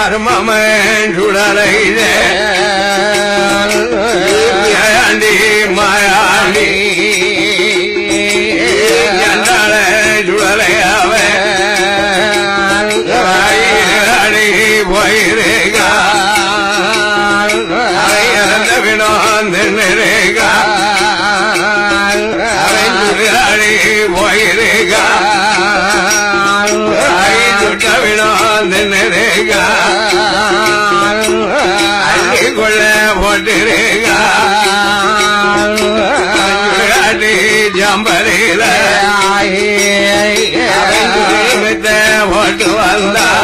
மர்மமன் சுடலைதே மாயாண்டி மாயாண்டி என்னால சுடலையாவே அடி போயிருக்கா அவை இறந்த வினோந்தா அவை சுடாடி போயிருக்கா அவை சுட்ட வினோந்தா அள்ளி கொள்ள போட்டிருக்கா சுடாடி ஜம்பரில போட்டு வந்தா